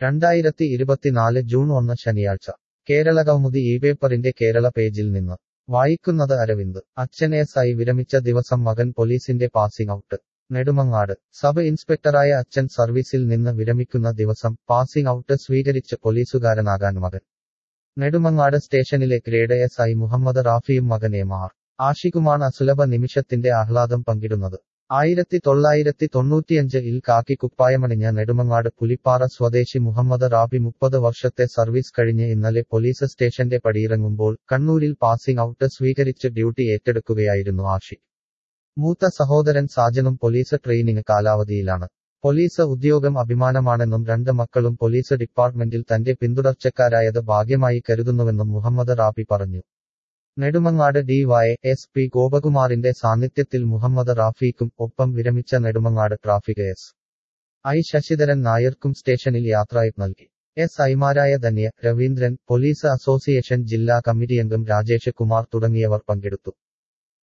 രണ്ടായിരത്തി ഇരുപത്തിനാല് ജൂൺ ഒന്ന് ശനിയാഴ്ച കേരളകൗമുദി ഈ പേപ്പറിന്റെ കേരള പേജിൽ നിന്ന് വായിക്കുന്നത് അരവിന്ദ് അച്ഛൻ എസ് ഐ വിരമിച്ച ദിവസം മകൻ പോലീസിന്റെ പാസിംഗ് ഔട്ട് നെടുമങ്ങാട് സബ് ഇൻസ്പെക്ടറായ അച്ഛൻ സർവീസിൽ നിന്ന് വിരമിക്കുന്ന ദിവസം പാസിംഗ് ഔട്ട് സ്വീകരിച്ച് പോലീസുകാരനാകാൻ മകൻ നെടുമങ്ങാട് സ്റ്റേഷനിലെ ഗ്രേഡ് എസ് ഐ മുഹമ്മദ് റാഫിയും മകൻ എം ആർ ആഷികുമാണ് അസുലഭ നിമിഷത്തിന്റെ ആഹ്ലാദം പങ്കിടുന്നത് ആയിരത്തി തൊള്ളായിരത്തി തൊണ്ണൂറ്റിയഞ്ച് ഇൽ കാക്കി കുപ്പായമണിഞ്ഞ നെടുമങ്ങാട് പുലിപ്പാറ സ്വദേശി മുഹമ്മദ് റാബി മുപ്പത് വർഷത്തെ സർവീസ് കഴിഞ്ഞ് ഇന്നലെ പോലീസ് സ്റ്റേഷന്റെ പടിയിറങ്ങുമ്പോൾ കണ്ണൂരിൽ പാസിംഗ് ഔട്ട് സ്വീകരിച്ച് ഡ്യൂട്ടി ഏറ്റെടുക്കുകയായിരുന്നു ആഷി മൂത്ത സഹോദരൻ സാജനും പോലീസ് ട്രെയിനിങ് കാലാവധിയിലാണ് പോലീസ് ഉദ്യോഗം അഭിമാനമാണെന്നും രണ്ട് മക്കളും പോലീസ് ഡിപ്പാർട്ട്മെന്റിൽ തന്റെ പിന്തുടർച്ചക്കാരായത് ഭാഗ്യമായി കരുതുന്നുവെന്നും മുഹമ്മദ് റാബി പറഞ്ഞു Nedumangad D Y S P ഗോപകുമാറിന്റെ സാന്നിധ്യത്തിൽ മുഹമ്മദ് റാഫിക്കും ഒപ്പം വിരമിച്ച Nedumangad traffic S I Sasidharan നായർക്കും സ്റ്റേഷനിൽ യാത്രയപ്പ് നൽകി എസ് ഐമാരായ ധന്യ രവീന്ദ്രൻ പോലീസ് അസോസിയേഷൻ ജില്ലാ കമ്മിറ്റി അംഗം രാജേഷ് കുമാർ തുടങ്ങിയവർ പങ്കെടുത്തു